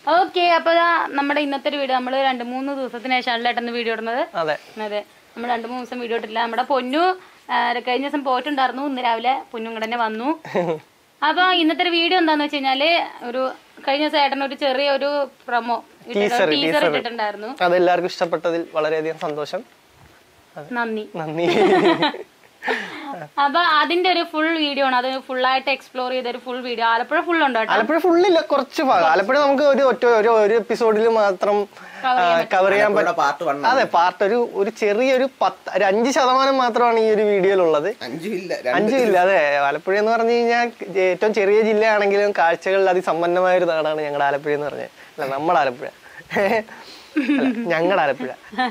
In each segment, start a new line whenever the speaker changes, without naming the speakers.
Okay അപ്പൊ ദാ നമ്മുടെ ഇന്നത്തെ ഒരു വീഡിയോ നമ്മൾ രണ്ട് മൂന്ന് ദിവസത്തിന് ശേഷമാണ് ഏട്ടന്ന് വീഡിയോ ഇടുന്നത്
അതെ
അതെ നമ്മൾ രണ്ട് മൂന്ന് ദിവസം വീഡിയോ ഇട്ടില്ല നമ്മുടെ പൊന്നു ആ, കഴിഞ്ഞ ദിവസം പോയിട്ടുണ്ടായിരുന്നു ഇന്ന് രാവിലെ പൊന്നും കൂടെ തന്നെ വന്നു അപ്പൊ ഇന്നത്തെ ഒരു വീഡിയോ എന്താന്ന് വെച്ച് കഴിഞ്ഞാല് ഒരു കഴിഞ്ഞ ദിവസം ഏട്ടൻ ഒരു ചെറിയ ഒരു പ്രൊമോ
Teaser,
ടീസർ
teaser.
ഇട്ടിട്ടുണ്ടായിരുന്നു
അതെല്ലാവർക്കും ഇഷ്ടപ്പെട്ടതിൽ വളരെയധികം സന്തോഷം
നന്ദി
നന്ദി
അപ്പൊ അതിന്റെ ഒരു ഫുൾ വീഡിയോ ആണ് അത് full ആയിട്ട് എക്സ്പ്ലോർ ചെയ്ത ഒരു ഫുൾ വീഡിയോ ആലപ്പുഴ ഫുൾ ഉണ്ട് കേട്ടോ
ആലപ്പുഴ ഫുള്ളില്ല കുറച്ച് ഭാഗം ആലപ്പുഴ നമുക്ക് ഒരു ഒറ്റ ഒരു ഒരു എപ്പിസോഡിൽ മാത്രം കവർ ചെയ്യാൻ പറ്റും
പാർട്ട് വൺ
അതെ പാർട്ട് ഒരു ഒരു ചെറിയൊരു പത്ത് ഒരു അഞ്ച് ശതമാനം മാത്രമാണ് ഈ ഒരു വീഡിയോയിലുള്ളത്
അഞ്ചും ഇല്ല
അഞ്ചും ഇല്ല അതെ ആലപ്പുഴ എന്ന് പറഞ്ഞു കഴിഞ്ഞാൽ ഏറ്റവും ചെറിയ ജില്ലയാണെങ്കിലും കാഴ്ചകളിൽ അതിസമ്പന്നമായ ഒരു നാടാണ് ഞങ്ങളുടെ ആലപ്പുഴ എന്ന് പറഞ്ഞത് അല്ല നമ്മുടെ ആലപ്പുഴ അല്ല, ഞങ്ങളുടെ ആലപ്പുഴ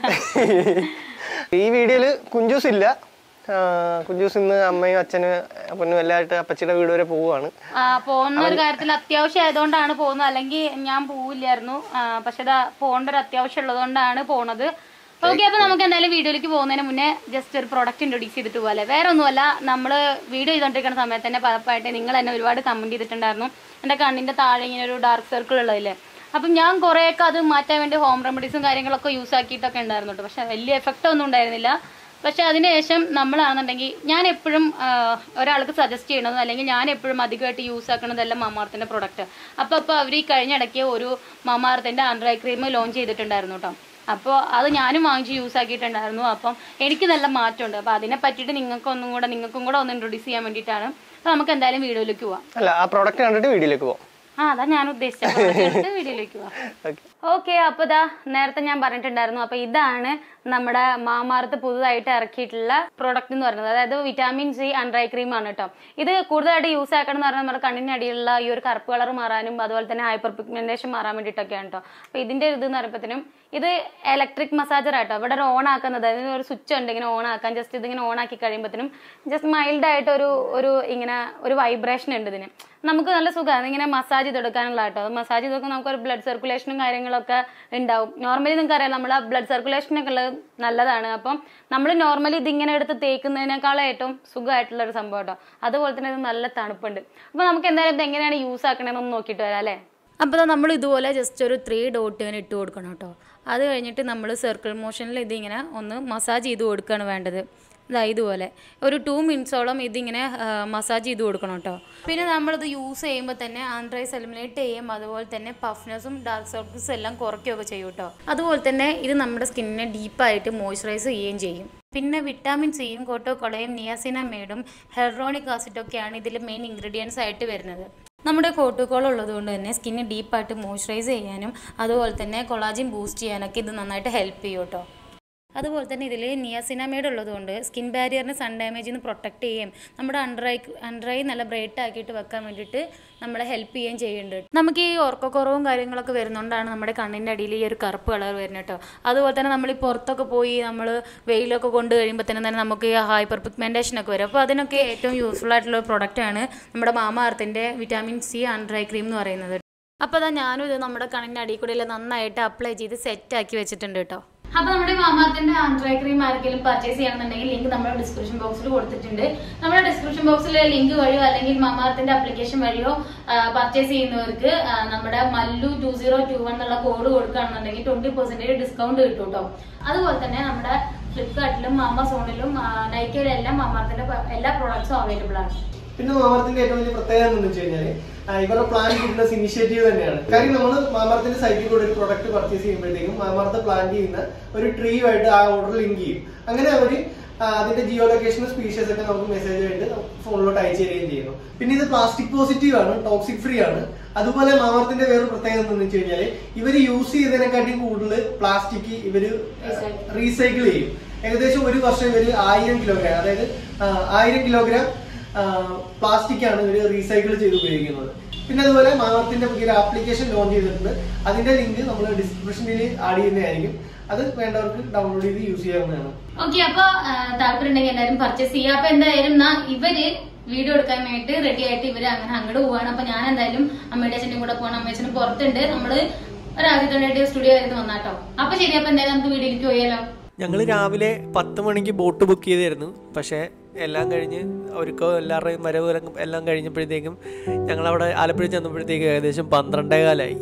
ഈ വീഡിയോയില് കുഞ്ചൂസ് ഇല്ല ആ, കുഞ്ചൂസ് ഇന്ന് അമ്മയും അച്ഛനും പൊന്നും എല്ലാമായിട്ട് അപ്പച്ചിയുടെ വീട് വരെ പോവുകയാണ്
ആ, പോകുന്ന ഒരു കാര്യത്തിൽ അത്യാവശ്യം ആയതുകൊണ്ടാണ് പോകുന്നത് അല്ലെങ്കിൽ ഞാൻ പോവില്ലായിരുന്നു ആ, പക്ഷെ ഇതാ പോകേണ്ട ഒരു അത്യാവശ്യം ഉള്ളതുകൊണ്ടാണ് പോണത് ഓക്കെ അപ്പൊ നമുക്ക് എന്തായാലും വീഡിയോയിലേക്ക് പോകുന്നതിന് മുന്നേ ജസ്റ്റ് ഒരു പ്രൊഡക്റ്റ് ഇൻട്രൊഡ്യൂസ് ചെയ്തിട്ട് പോകാല്ലേ വേറെ ഒന്നുമല്ല നമ്മൾ വീഡിയോ ചെയ്തോണ്ടിരിക്കുന്ന സമയത്ത് തന്നെ പലപ്പോഴായിട്ട് നിങ്ങൾ തന്നെ ഒരുപാട് കമന്റ് ചെയ്തിട്ടുണ്ടായിരുന്നു എൻ്റെ കണ്ണിന്റെ താഴെ ഇങ്ങനെ ഒരു ഡാർക്ക് സർക്കിൾ ഉള്ളതില്ലേ അപ്പം ഞാൻ കുറേയൊക്കെ അത് മാറ്റാൻ വേണ്ടി ഹോം റെമഡീസും കാര്യങ്ങളൊക്കെ യൂസ് ആക്കിയിട്ടൊക്കെ ഉണ്ടായിരുന്നു കേട്ടോ പക്ഷെ വലിയ എഫക്റ്റ് ഒന്നും ഉണ്ടായിരുന്നില്ല പക്ഷെ അതിനുശേഷം നമ്മളാണെന്നുണ്ടെങ്കിൽ ഞാൻ എപ്പോഴും ഒരാൾക്ക് സജസ്റ്റ് ചെയ്യണതും അല്ലെങ്കിൽ ഞാൻ എപ്പോഴും അധികമായിട്ട് യൂസ് ആക്കണതെല്ലാം മാമാർത്തിൻ്റെ പ്രൊഡക്റ്റ് അപ്പോൾ അപ്പോൾ അവർ ഈ കഴിഞ്ഞ ഇടയ്ക്ക് ഒരു മാമാർത്തിൻ്റെ ആൻഡ്രൈ ക്രീം ലോഞ്ച് ചെയ്തിട്ടുണ്ടായിരുന്നു കേട്ടോ അപ്പോൾ അത് ഞാനും വാങ്ങിച്ച് യൂസ് ആക്കിയിട്ടുണ്ടായിരുന്നു അപ്പം എനിക്ക് നല്ല മാറ്റമുണ്ട് അപ്പോൾ അതിനെ പറ്റിയിട്ട് നിങ്ങൾക്ക് ഒന്നും കൂടെ നിങ്ങൾക്കും കൂടെ ഒന്ന് ഇൻട്രൊഡ്യൂസ് ചെയ്യാൻ വേണ്ടിയിട്ടാണ് അപ്പോൾ നമുക്ക് എന്തായാലും വീഡിയോയിലേക്ക് പോവാം
അല്ല ആ പ്രോഡക്റ്റ് കണ്ടിട്ട് വീഡിയോയിലേക്ക് പോവാം
ആ അതാ ഞാൻ ഉദ്ദേശിച്ചത് വീഡിയോയിലേക്ക് പോവാം
ഓക്കെ
ഓക്കെ അപ്പൊ ഇതാ നേരത്തെ ഞാൻ പറഞ്ഞിട്ടുണ്ടായിരുന്നു അപ്പൊ ഇതാണ് നമ്മുടെ മാമാർത്ത് പുതുതായിട്ട് ഇറക്കിയിട്ടുള്ള പ്രോഡക്റ്റ് എന്ന് പറയുന്നത് അതായത് വിറ്റാമിൻ സി അൺഡ്രൈ ക്രീം ആണ് കേട്ടോ ഇത് കൂടുതലായിട്ട് യൂസ് ആക്കണം എന്ന് പറഞ്ഞാൽ നമ്മുടെ കണ്ണിന് അടിയിലുള്ള ഈ ഒരു കറുപ്പ് കളർ മാറാനും അതുപോലെ തന്നെ ഹൈപ്പർ പിഗ്മെന്റേഷൻ മാറാൻ വേണ്ടിയിട്ടൊക്കെയാണ് കേട്ടോ അപ്പൊ ഇതിന്റെ ഇത് എന്ന് പറയുമ്പോഴത്തേനും ഇത് ഇലക്ട്രിക് മസാജർ ആട്ടോ ഇവിടെ ഒരു ഓൺ ആക്കുന്നത് അതായത് ഒരു സ്വിച്ച് ഉണ്ട് ഇങ്ങനെ ഓൺ ആക്കാൻ ജസ്റ്റ് ഇതിങ്ങനെ ഓൺ ആക്കി കഴിയുമ്പോഴത്തേനും ജസ്റ്റ് മൈൽഡ് ആയിട്ട് ഒരു ഒരു ഇങ്ങനെ ഒരു വൈബ്രേഷൻ ഉണ്ട് ഇതിന് നമുക്ക് നല്ല സുഖമാണ് ഇങ്ങനെ മസാജ് ചെയ്തെടുക്കാനുള്ള കേട്ടോ മസാജ് ചെയ്തൊക്കെ നമുക്ക് ഒരു ബ്ലഡ് സർക്കുലേഷനും കാര്യങ്ങളൊക്കെ ഉണ്ടാവും നോർമലി നിങ്ങൾക്ക് അറിയാം നമ്മളെ ബ്ലഡ് സർക്കുലേഷനൊക്കെ ഉള്ളത് നല്ലതാണ് അപ്പം നമ്മൾ നോർമലി ഇതിങ്ങനെ എടുത്ത് തേക്കുന്നതിനേക്കാളും ഏറ്റവും സുഖമായിട്ടുള്ള ഒരു സംഭവം കേട്ടോ അതുപോലെ തന്നെ ഇത് നല്ല തണുപ്പുണ്ട് അപ്പോൾ നമുക്ക് എന്തായാലും ഇത് എങ്ങനെയാണ് യൂസ് ആക്കണമെന്ന് നോക്കിയിട്ട് വരാം അല്ലേ അപ്പോൾ നമ്മൾ ഇതുപോലെ ജസ്റ്റ് ഒരു ത്രീ ഡോട്ട് ഇങ്ങനെ ഇട്ട് കൊടുക്കണം കേട്ടോ അത് കഴിഞ്ഞിട്ട് നമ്മൾ സർക്കിൾ മോഷനിൽ ഇതിങ്ങനെ ഒന്ന് മസാജ് ചെയ്ത് കൊടുക്കുകയാണ് വേണ്ടത് ഇതാ ഇതുപോലെ ഒരു ടു മിനിറ്റ്സോളം ഇതിങ്ങനെ മസാജ് ചെയ്ത് കൊടുക്കണം കേട്ടോ പിന്നെ നമ്മളിത് യൂസ് ചെയ്യുമ്പോൾ തന്നെ ആൻഡ്രൈസ് എലിമിനേറ്റ് ചെയ്യും അതുപോലെ തന്നെ പഫ്നെസ്സും ഡാർക്ക് സർക്കിൾസും എല്ലാം കുറയ്ക്കുകയൊക്കെ ചെയ്യും കേട്ടോ അതുപോലെ തന്നെ ഇത് നമ്മുടെ സ്കിന്നിനെ ഡീപ്പായിട്ട് മോയ്സ്ചറൈസ് ചെയ്യുകയും ചെയ്യും പിന്നെ വിറ്റാമിൻ സിയും കോട്ടോക്കൊളയും നിയാസിനമേഡും ഹെറോണിക് ആസിഡൊക്കെയാണ് ഇതിൽ മെയിൻ ഇൻഗ്രീഡിയൻസ് ആയിട്ട് വരുന്നത് നമ്മുടെ കോട്ടുകോൾ ഉള്ളതുകൊണ്ട് തന്നെ സ്കിന്ന് ഡീപ്പായിട്ട് മോയ്സ്ചറൈസ് ചെയ്യാനും അതുപോലെ തന്നെ കൊളാജിൻ ബൂസ്റ്റ് ചെയ്യാനൊക്കെ ഇത് നന്നായിട്ട് ഹെൽപ്പ് ചെയ്യും കേട്ടോ അതുപോലെ തന്നെ ഇതിൽ നിയാസിനാമേഡ് ഉള്ളതുകൊണ്ട് സ്കിൻ ബാരിയറിനെ സൺ ഡാമേജിൽ നിന്ന് പ്രൊട്ടക്ട് ചെയ്യുകയും നമ്മുടെ അണ്ടറൈ അണ്ടറൈ നല്ല ബ്രൈറ്റ് ആക്കിയിട്ട് വെക്കാൻ വേണ്ടിയിട്ട് നമ്മളെ ഹെൽപ്പ് ചെയ്യുകയും ചെയ്യുന്നുണ്ട് നമുക്ക് ഈ ഉറക്കക്കുറവും കാര്യങ്ങളൊക്കെ വരുന്നതുകൊണ്ടാണ് നമ്മുടെ കണ്ണിൻ്റെ അടിയിൽ ഈ ഒരു കറുപ്പ് കളർ വരുന്നത് കേട്ടോ അതുപോലെ തന്നെ നമ്മൾ ഈ പുറത്തൊക്കെ പോയി നമ്മൾ വെയിലൊക്കെ കൊണ്ട് കഴിയുമ്പോൾ തന്നെ തന്നെ നമുക്ക് ഈ ഹൈപ്പർ പിഗ്മെൻറ്റേഷൻ ഒക്കെ വരും അപ്പോൾ അതിനൊക്കെ ഏറ്റവും യൂസ്ഫുൾ ആയിട്ടുള്ള ഒരു പ്രൊഡക്റ്റാണ് നമ്മുടെ മാമ അർത്തിൻ്റെ വിറ്റാമിൻ സി അണ്ടറൈ ക്രീം എന്ന് പറയുന്നത് അപ്പോൾ അതാ ഞാനും ഇത് നമ്മുടെ കണ്ണിൻ്റെ അടിയിൽ കൂടെ നന്നായിട്ട് അപ്ലൈ ചെയ്ത് സെറ്റ് ആക്കി വെച്ചിട്ടുണ്ട് കേട്ടോ അപ്പൊ നമ്മുടെ മാമാർത്തിന്റെ ആൻഡ്രൈ ക്രീം ആർക്കെങ്കിലും പർച്ചേസ് ചെയ്യണമെന്നുണ്ടെങ്കിൽ ലിങ്ക് നമ്മുടെ ഡിസ്ക്രിപ്ഷൻ ബോക്സിൽ കൊടുത്തിട്ടുണ്ട് നമ്മുടെ ഡിസ്ക്രിപ്ഷൻ ബോക്സിലെ ലിങ്ക് വഴിയോ അല്ലെങ്കിൽ മാമാർത്തിന്റെ അപ്ലിക്കേഷൻ വഴിയോ പർച്ചേസ് ചെയ്യുന്നവർക്ക് ആ, നമ്മുടെ Mallu two zero two one എന്നുള്ള കോഡ് കൊടുക്കുകയാണെന്നുണ്ടെങ്കിൽ ട്വന്റി പെർസെന്റേജ് ഡിസ്കൗണ്ട് കിട്ടും കേട്ടോ അതുപോലെ തന്നെ നമ്മുടെ ഫ്ലിപ്കാർട്ടിലും ആമസോണിലും നൈക്കയിലും എല്ലാം മാമാർത്തിന്റെ പ- എല്ലാ പ്രോഡക്ട്സും അവൈലബിൾ ആണ്
പിന്നെ മാമർത്തിന്റെ ഏറ്റവും വലിയ പ്രത്യേകത എന്ന് വെച്ച് കഴിഞ്ഞാല് ആ, ഇവരുടെ പ്ലാൻ ഫിറ്റ്നസ് ഇനിഷ്യേറ്റീവ് തന്നെയാണ് കാര്യം നമ്മൾ മാമർത്തിന്റെ സൈറ്റിൽ കൂടെ ഒരു പ്രൊഡക്റ്റ് പർച്ചേസ് ചെയ്യുമ്പോഴത്തേക്കും മാമർത്ത് പ്ലാൻ ചെയ്യുന്ന ഒരു ട്രീ ആയിട്ട് ആ ഓർഡർ ലിങ്ക് ചെയ്യും അങ്ങനെ അവര് ആ, അതിന്റെ ജിയോ ലൊക്കേഷനും സ്പീഷ്യസ് ഒക്കെ നമുക്ക് മെസ്സേജ് ആയിട്ട് ഫോണിലോട്ട് അയച്ചു തരികയും ചെയ്യുന്നു പിന്നെ ഇത് പ്ലാസ്റ്റിക് പോസിറ്റീവ് ആണ് ടോക്സിക് ഫ്രീ ആണ് അതുപോലെ മാമർത്തിന്റെ വേറൊരു പ്രത്യേകത എന്താണെന്ന് വെച്ച് കഴിഞ്ഞാല് ഇവര് യൂസ് ചെയ്തതിനെക്കാട്ടിയും കൂടുതൽ പ്ലാസ്റ്റിക് ഇവര് റീസൈക്കിൾ ചെയ്യും ഏകദേശം ഒരു വർഷം ഇവര് ആയിരം കിലോഗ്രാം അതായത് ആ, ആയിരം കിലോഗ്രാം പ്ലാസ്റ്റിക് ആണ് ഇവര് റീസൈക്കിൾ ചെയ്ത് ഉപയോഗിക്കുന്നത് പിന്നെ അതുപോലെ മാമത്തിന്റെ പുതിയൊരു ആപ്ലിക്കേഷൻ ലോഞ്ച് ചെയ്തിട്ടുണ്ട് അതിന്റെ ലിങ്ക് നമ്മൾ ഡിസ്ക്രിപ്ഷനിൽ ആഡ് ചെയ്യുന്നതായിരിക്കും അത് വേണ്ടവർക്ക് ഡൗൺലോഡ് ചെയ്ത് യൂസ് ചെയ്യാവുന്നതാണ്
ഓക്കെ അപ്പൊ താല്പര്യം ഉണ്ടെങ്കിൽ എല്ലാവരും പർച്ചേസ് ചെയ്യാം അപ്പൊ എന്തായാലും നാ ഇവര് വീഡിയോ എടുക്കാനായിട്ട് റെഡി ആയിട്ട് ഇവര് അങ്ങനെ അങ്ങോട്ട് പോവാണ് അപ്പൊ ഞാൻ എന്തായാലും അമ്മയുടെ അച്ഛനും കൂടെ പോകണം അമ്മയച്ഛനും പുറത്തുണ്ട് നമ്മള് ഒരാദ്യത്തോണ്ടായിട്ട് സ്റ്റുഡിയോ ആയിട്ട് വന്നാട്ടോ അപ്പൊ ശരി അപ്പൊ എന്തായാലും നമുക്ക് വീഡിയോയിലേക്ക് പോയാലോ
ഞങ്ങൾ രാവിലെ പത്ത് മണിക്ക് ബോട്ട് ബുക്ക് ചെയ്തായിരുന്നു പക്ഷേ എല്ലാം കഴിഞ്ഞ് അവർക്കോ എല്ലാവരുടെയും വരവ് ഇറങ്ങും എല്ലാം കഴിഞ്ഞപ്പോഴത്തേക്കും ഞങ്ങളവിടെ ആലപ്പുഴ ചെന്നപ്പോഴത്തേക്കും ഏകദേശം പന്ത്രണ്ടേ കാലായി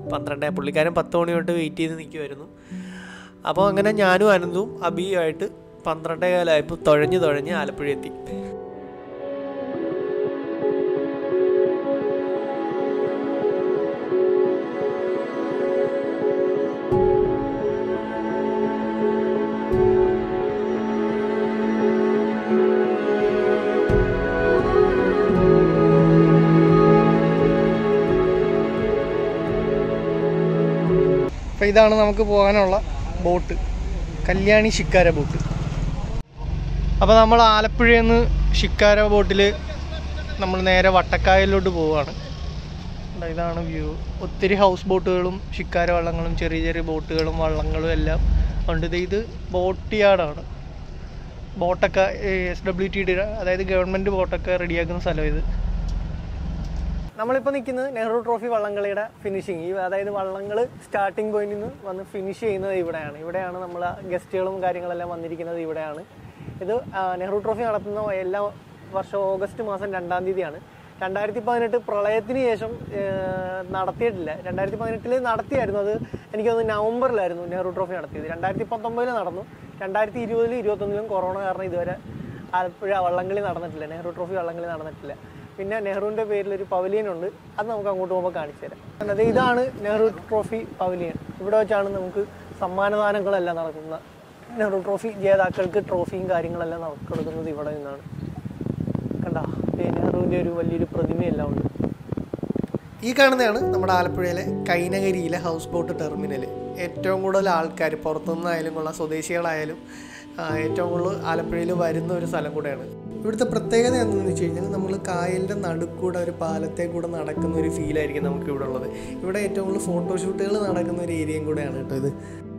പന്ത്രണ്ട് പുള്ളിക്കാരൻ പത്ത് മണി തൊട്ട് വെയിറ്റ് ചെയ്ത് നിൽക്കുമായിരുന്നു അപ്പോൾ അങ്ങനെ ഞാനും അനന്തും അബിയുമായിട്ട് പന്ത്രണ്ടേ കാലമായപ്പോൾ തുഴഞ്ഞ് തുഴഞ്ഞ് ആലപ്പുഴ എത്തി അപ്പോൾ ഇതാണ് നമുക്ക് പോകാനുള്ള ബോട്ട് കല്യാണി ഷിക്കാര ബോട്ട് അപ്പോൾ നമ്മൾ ആലപ്പുഴയിൽ നിന്ന് ഷിക്കാര ബോട്ടിൽ നമ്മൾ നേരെ വട്ടക്കായലിലോട്ട് പോവുകയാണ് ദാ ഇതാണ് വ്യൂ ഒത്തിരി ഹൗസ് ബോട്ടുകളും ഷിക്കാര വള്ളങ്ങളും ചെറിയ ചെറിയ ബോട്ടുകളും വള്ളങ്ങളും എല്ലാം ഉണ്ട് ദേ ഇത് ബോട്ട് യാർഡാണ് ബോട്ടൊക്കെ എസ് ഡബ്ല്യു ടി അതായത് ഗവൺമെൻറ് ബോട്ടൊക്കെ റെഡിയാക്കുന്ന സ്ഥലം ഇത് നമ്മളിപ്പോൾ നിൽക്കുന്നത് നെഹ്റു ട്രോഫി വള്ളംകളിയുടെ ഫിനിഷിങ് ഈ അതായത് വള്ളങ്ങൾ സ്റ്റാർട്ടിംഗ് പോയിന്റിൽ നിന്ന് വന്ന് ഫിനിഷ് ചെയ്യുന്നത് ഇവിടെയാണ് ഇവിടെയാണ് നമ്മൾ ഗസ്റ്റുകളും കാര്യങ്ങളെല്ലാം വന്നിരിക്കുന്നത് ഇവിടെയാണ് ഇത് ആ, നെഹ്റു ട്രോഫി നടത്തുന്ന എല്ലാ വർഷവും ഓഗസ്റ്റ് മാസം രണ്ടാം തീയതിയാണ് രണ്ടായിരത്തി പതിനെട്ട് പ്രളയത്തിന് ശേഷം ഏർ, നടത്തിയിട്ടില്ല രണ്ടായിരത്തി പതിനെട്ടിൽ നടത്തിയായിരുന്നു അത് എനിക്ക് തോന്നുന്നു നവംബറിലായിരുന്നു നെഹ്റു ട്രോഫി നടത്തിയത് രണ്ടായിരത്തി പത്തൊമ്പതിൽ നടന്നു രണ്ടായിരത്തി ഇരുപതിലും ഇരുപത്തൊന്നിലും കൊറോണ കാരണം ഇതുവരെ ആലപ്പുഴ വള്ളംകളി നടന്നിട്ടില്ല നെഹ്റു ട്രോഫി വള്ളംകളി നടന്നിട്ടില്ല പിന്നെ നെഹ്റുവിൻ്റെ പേരിൽ ഒരു പവലിയൻ ഉണ്ട് അത് നമുക്ക് അങ്ങോട്ട് പോകുമ്പോൾ കാണിച്ചു തരാം അതെ ഇതാണ് നെഹ്റു ട്രോഫി പവലിയൻ ഇവിടെ വെച്ചാണ് നമുക്ക് സമ്മാനദാനങ്ങളെല്ലാം നടക്കുന്നത് നെഹ്റു ട്രോഫി ജേതാക്കൾക്ക് ട്രോഫിയും കാര്യങ്ങളെല്ലാം നമുക്ക് കൊടുക്കുന്നത് ഇവിടെ നിന്നാണ് കണ്ട നെഹ്റുവിൻ്റെ ഒരു വലിയൊരു പ്രതിമയെല്ലാം ഉണ്ട് ഈ കാണുന്നതാണ് നമ്മുടെ ആലപ്പുഴയിലെ കൈനകരിയിലെ ഹൗസ് ബോട്ട് ടെർമിനൽ ഏറ്റവും കൂടുതൽ ആൾക്കാർ പുറത്തുനിന്നായാലും കൊള്ളാം സ്വദേശികളായാലും ആ, ഏറ്റവും കൂടുതൽ ആലപ്പുഴയിൽ വരുന്ന ഒരു സ്ഥലം കൂടെയാണ് ഇവിടുത്തെ പ്രത്യേകത എന്താണെന്ന് വെച്ച് കഴിഞ്ഞാൽ നമ്മൾ കായലിൻ്റെ നടുക്കൂടെ ഒരു പാലത്തെ കൂടെ നടക്കുന്ന ഒരു ഫീലായിരിക്കും നമുക്ക് ഇവിടെ ഉള്ളത് ഇവിടെ ഏറ്റവും കൂടുതൽ ഫോട്ടോഷൂട്ടുകൾ നടക്കുന്ന ഒരു ഏരിയയും കൂടെയാണ് കേട്ടോ ഇത്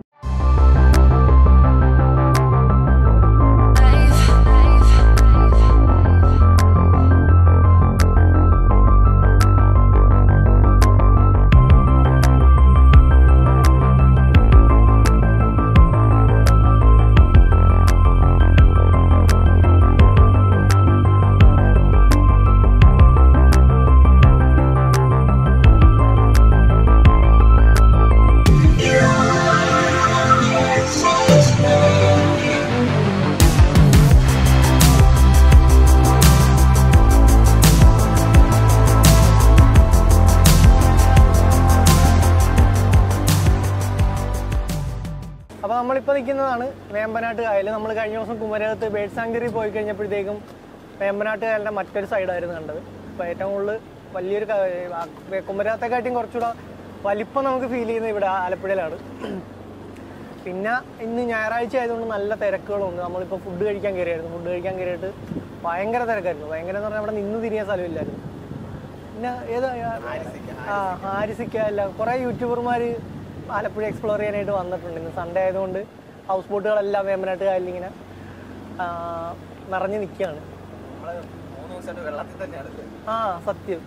അപ്പോൾ നമ്മളിപ്പോൾ നിൽക്കുന്നതാണ് വേമ്പനാട്ട് കായൽ നമ്മൾ കഴിഞ്ഞ ദിവസം കുമരകത്ത് ബേഡ് സാങ്ചറി പോയി കഴിഞ്ഞപ്പോഴത്തേക്കും വേമ്പനാട്ട് കായലിൻ്റെ മറ്റൊരു സൈഡായിരുന്നു കണ്ടത് അപ്പോൾ ഏറ്റവും കൂടുതൽ വലിയൊരു ക- ആ കുമരകത്തെക്കാട്ടിയും കുറച്ചുകൂടെ വലിപ്പം നമുക്ക് ഫീൽ ചെയ്യുന്നത് ഇവിടെ ആലപ്പുഴയിലാണ് പിന്നെ ഇന്ന് ഞായറാഴ്ച ആയതുകൊണ്ട് നല്ല തിരക്കുകളുണ്ട് നമ്മളിപ്പോൾ ഫുഡ് കഴിക്കാൻ കയറിയായിരുന്നു ഫുഡ് കഴിക്കാൻ കയറിയിട്ട് ഭയങ്കര തിരക്കായിരുന്നു ഭയങ്കര എന്ന് പറഞ്ഞാൽ അവിടെ നിന്ന് തിരിയാൻ സ്ഥലമില്ലായിരുന്നു പിന്നെ ഏതാ ആ ഹാരിസിക്ക എല്ലാം കുറേ യൂട്യൂബർമാർ ആലപ്പുഴ എക്സ്പ്ലോർ ചെയ്യാനായിട്ട് വന്നിട്ടുണ്ട് ഇന്ന് സൺഡേ ആയതുകൊണ്ട് ഹൗസ് ബോട്ടുകളെല്ലാം വേമ്പനാട്ട് കായലിൽ ഇങ്ങനെ ആ, നിറഞ്ഞു നിൽക്കുകയാണ് ആ സത്യം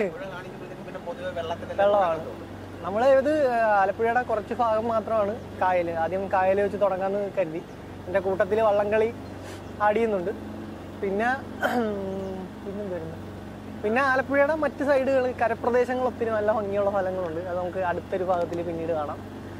വെള്ളമാണ് നമ്മൾ ഇത് ആലപ്പുഴയുടെ കുറച്ച് ഭാഗം മാത്രമാണ് കായൽ ആദ്യം കായൽ വെച്ച് തുടങ്ങാന്ന് കരുതി എൻ്റെ കൂട്ടത്തിൽ വള്ളംകളി ആടിയുന്നുണ്ട് പിന്നെ പിന്നെന്തായിരുന്നു പിന്നെ ആലപ്പുഴയുടെ മറ്റ് സൈഡുകൾ കരപ്രദേശങ്ങൾ ഒത്തിരി നല്ല ഭംഗിയുള്ള സ്ഥലങ്ങളുണ്ട് അത് നമുക്ക് അടുത്തൊരു ഭാഗത്തിൽ പിന്നീട് കാണാം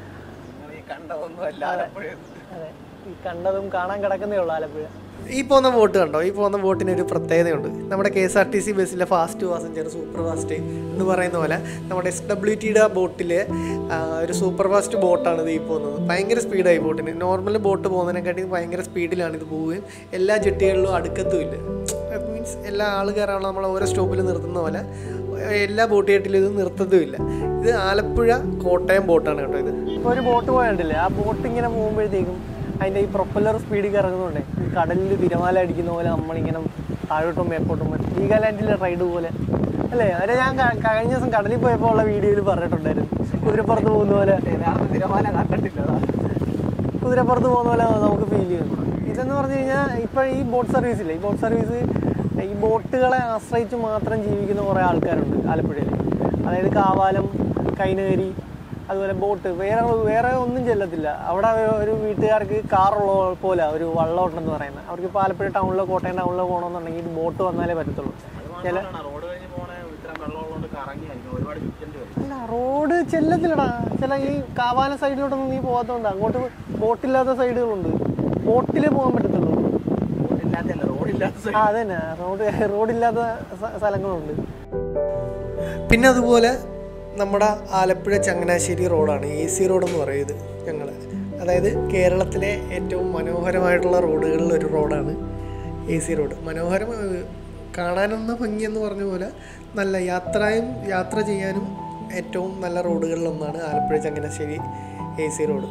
അതെ ഈ കണ്ടതും കാണാൻ കിടക്കുന്നേ ഉള്ളൂ ആലപ്പുഴ ഈ പോകുന്ന ബോട്ട് കണ്ടോ ഈ പോകുന്ന ബോട്ടിന് ഒരു പ്രത്യേകതയുണ്ട് നമ്മുടെ K S R T C ബസ്സിലെ ഫാസ്റ്റ് പാസഞ്ചർ സൂപ്പർ ഫാസ്റ്റ് എന്ന് പറയുന്ന പോലെ നമ്മുടെ എസ് ഡബ്ല്യു ടിയുടെ ബോട്ടിൽ ഒരു സൂപ്പർ ഫാസ്റ്റ് ബോട്ടാണ് ഇത് ഈ പോകുന്നത് ഭയങ്കര സ്പീഡായി ബോട്ടിന് നോർമൽ ബോട്ട് പോകുന്നതിനെക്കാട്ടി ഭയങ്കര സ്പീഡിലാണ് ഇത് പോവുകയും എല്ലാ ജെട്ടികളിലും അടുക്കത്തും ഇല്ല മീൻസ് എല്ലാ ആൾ കയറാനുള്ള നമ്മൾ ഓരോ സ്റ്റോപ്പിൽ നിർത്തുന്ന പോലെ എല്ലാ ബോട്ട് ജെട്ടിലും ഇത് നിർത്തതുമില്ല ഇത് ആലപ്പുഴ കോട്ടയം ബോട്ടാണ് കേട്ടോ ഇത് ഇപ്പോൾ ഒരു ബോട്ട് പോയണ്ടില്ലേ ആ ബോട്ട് ഇങ്ങനെ പോകുമ്പോഴത്തേക്കും അതിൻ്റെ ഈ പ്രൊപ്പല്ലർ സ്പീഡിൽ ഇറങ്ങുന്നുണ്ടേ ഈ കടലിൽ തിരമാല അടിക്കുന്ന പോലെ നമ്മളിങ്ങനെ താഴോട്ടും മേപ്പോട്ടും വീഗാലാൻഡിലെ റൈഡ് പോലെ അല്ലേ അതെ ഞാൻ ക- കഴിഞ്ഞ ദിവസം കടലിൽ പോയപ്പോൾ ഉള്ള വീഡിയോയിൽ പറഞ്ഞിട്ടുണ്ടായിരുന്നു കുതിരപ്പുറത്ത് പോകുന്ന പോലെ തിരമാല കണ്ടിട്ടില്ല കുതിരപ്പുറത്ത് പോകുന്ന പോലെ നമുക്ക് ഫീൽ ചെയ്യുന്നു ഇതെന്ന് പറഞ്ഞു കഴിഞ്ഞാൽ ഇപ്പോൾ ഈ ബോട്ട് സർവീസ് ഇല്ലേ ഈ ബോട്ട് സർവീസ് ഈ ബോട്ടുകളെ ആശ്രയിച്ച് മാത്രം ജീവിക്കുന്ന കുറേ ആൾക്കാരുണ്ട് ആലപ്പുഴയിൽ അതായത് കാവാലം കൈനകരി അതുപോലെ ബോട്ട് വേറെ വേറെ ഒന്നും ചെല്ലത്തില്ല അവിടെ ഒരു വീട്ടുകാർക്ക് കാറുള്ള പോലെ ഒരു വള്ളമുണ്ടെന്ന് പറയുന്നത് അവർക്ക് ഇപ്പോൾ ആലപ്പുഴ ടൗണിലോ കോട്ടയം ടൗണിലോ പോകണമെന്നുണ്ടെങ്കിൽ ബോട്ട് വന്നാലേ പറ്റത്തുള്ളൂ ചില
റോഡ് കഴിഞ്ഞ് പോണേ ഇത്ര വെള്ളമുള്ളതുകൊണ്ട് കറങ്ങിയായിരിക്കും ഒരുപാട് ചുറ്റേണ്ടി വരും
അല്ല റോഡ് റോഡ് ചെല്ലത്തില്ലടാ ചില ഈ കാവാല സൈഡിലോട്ടൊന്നും നീ പോകാത്തതുകൊണ്ട് അങ്ങോട്ട് ബോട്ടില്ലാത്ത സൈഡുകളുണ്ട് ബോട്ടിലേ പോകാൻ പറ്റത്തുള്ളൂ ആ അതന്നെ റോഡ് റോഡില്ലാത്ത സ- സ്ഥലങ്ങളുണ്ട് പിന്നെ അതുപോലെ നമ്മുടെ ആലപ്പുഴ ചങ്ങനാശ്ശേരി റോഡാണ് എ സി റോഡ് എന്ന് പറയുന്നത് ഞങ്ങൾ അതായത് കേരളത്തിലെ ഏറ്റവും മനോഹരമായിട്ടുള്ള റോഡുകളിൽ ഒരു റോഡാണ് എ സി റോഡ് മനോഹരം ഏഹ്, കാണാനെന്ന ഭംഗി എന്ന് പറഞ്ഞ പോലെ നല്ല യാത്രയും യാത്ര ചെയ്യാനും ഏറ്റവും നല്ല റോഡുകളിലൊന്നാണ് Alappuzha Changanassery A C road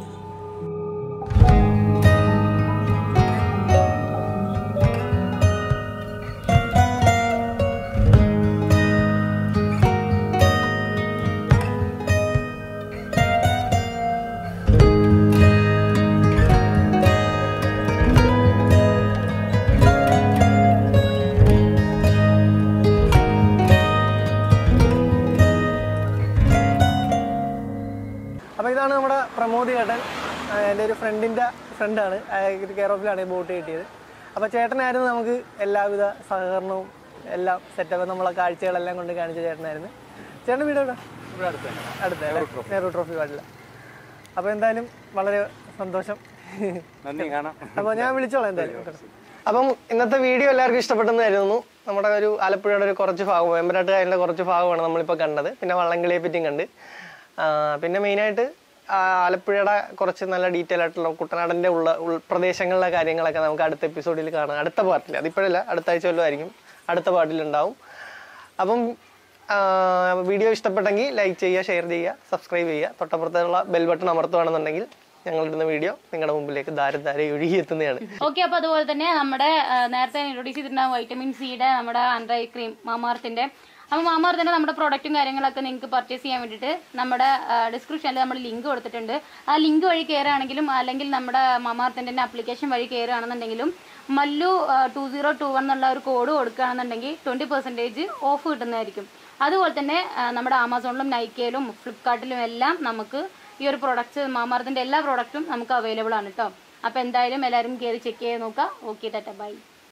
അപ്പോൾ ഇതാണ് നമ്മുടെ പ്രമോദ് ചേട്ടൻ ആ, എൻ്റെ ഒരു ഫ്രണ്ടിൻ്റെ ഫ്രണ്ടാണ് കെയർ ഓഫിലാണ് ഈ ബോട്ട് കിട്ടിയത് അപ്പോൾ ചേട്ടനായിരുന്നു നമുക്ക് എല്ലാവിധ സഹകരണവും എല്ലാം സെറ്റപ്പ് നമ്മളെ കാഴ്ചകളെല്ലാം കൊണ്ട് കാണിച്ച ചേട്ടനായിരുന്നു ചേട്ടൻ വീട് എവിടെ അടുത്ത നെഹ്റു ട്രോഫി പാടില്ല അപ്പോൾ എന്തായാലും വളരെ സന്തോഷം
നന്ദി കാണാം
അപ്പോൾ ഞാൻ വിളിച്ചോളാം എന്തായാലും
അപ്പം ഇന്നത്തെ വീഡിയോ എല്ലാവർക്കും ഇഷ്ടപ്പെട്ടെന്ന് കരുതുന്നു നമ്മുടെ ഒരു ആലപ്പുഴയുടെ ഒരു കുറച്ച് ഭാഗം വേമ്പനാട്ട് കായലിൻ്റെ കുറച്ച് ഭാഗമാണ് നമ്മളിപ്പോൾ കണ്ടത് പിന്നെ വള്ളംകളിയെ പറ്റിയും കണ്ട് ആ, പിന്നെ മെയിനായിട്ട് ആലപ്പുഴയുടെ കുറച്ച് നല്ല ഡീറ്റെയിൽ ആയിട്ടുള്ള കുട്ടനാടിൻ്റെ ഉള്ള ഉൾപ്രദേശങ്ങളിലെ കാര്യങ്ങളൊക്കെ നമുക്ക് അടുത്ത എപ്പിസോഡിൽ കാണാം അടുത്ത പാർട്ടിൽ അതിപ്പോഴല്ല അടുത്ത ആഴ്ച വല്ലതും ആയിരിക്കും അടുത്ത പാർട്ടിലുണ്ടാവും അപ്പം ആ, വീഡിയോ ഇഷ്ടപ്പെട്ടെങ്കിൽ ലൈക്ക് ചെയ്യുക ഷെയർ ചെയ്യുക സബ്സ്ക്രൈബ് ചെയ്യുക തൊട്ടപ്പുറത്തുള്ള ബെൽ ബട്ടൺ അമർത്തുകയാണെന്നുണ്ടെങ്കിൽ ഞങ്ങളിടുന്ന വീഡിയോ നിങ്ങളുടെ മുമ്പിലേക്ക് ധാര ധാര ഒഴുകി എത്തുന്നതാണ്
ഓക്കെ അപ്പൊ അതുപോലെ തന്നെ നമ്മുടെ ആ, നേരത്തെ ഇൻട്രൊഡ്യൂസ് ചെയ്തിട്ടുണ്ടാകും വൈറ്റമിൻ സിയുടെ നമ്മുടെ ആൻഡ്രൈ ക്രീം മാമാർത്തിന്റെ അപ്പൊ മാമാർത്തിന്റെ നമ്മുടെ പ്രൊഡക്റ്റും കാര്യങ്ങളൊക്കെ നിങ്ങൾക്ക് പർച്ചേസ് ചെയ്യാൻ വേണ്ടിയിട്ട് നമ്മുടെ ഡിസ്ക്രിപ്ഷനിൽ നമ്മൾ ലിങ്ക് കൊടുത്തിട്ടുണ്ട് ആ ലിങ്ക് വഴി കയറുകയാണെങ്കിലും അല്ലെങ്കിൽ നമ്മുടെ മാമാർത്തിന്റെ ആപ്ലിക്കേഷൻ വഴി കയറുകയാണെന്നുണ്ടെങ്കിലും Mallu two zero two one എന്നുള്ള ഒരു കോഡ് കൊടുക്കുകയാണെന്നുണ്ടെങ്കിൽ ട്വന്റി പെർസെൻറ്റേജ് ഓഫ് കിട്ടുന്നതായിരിക്കും അതുപോലെ തന്നെ ആ, നമ്മുടെ ആമസോണിലും നൈക്കയിലും ഫ്ലിപ്കാർട്ടിലും എല്ലാം നമുക്ക് ഈ ഒരു പ്രൊഡക്ട്സ് മാമാർത്തിന്റെ എല്ലാ പ്രൊഡക്റ്റും നമുക്ക് അവൈലബിൾ ആണ് കേട്ടോ അപ്പൊ എന്തായാലും എല്ലാവരും കയറി ചെക്ക് ചെയ്ത് നോക്കാം ഓക്കെ ടാറ്റ ബൈ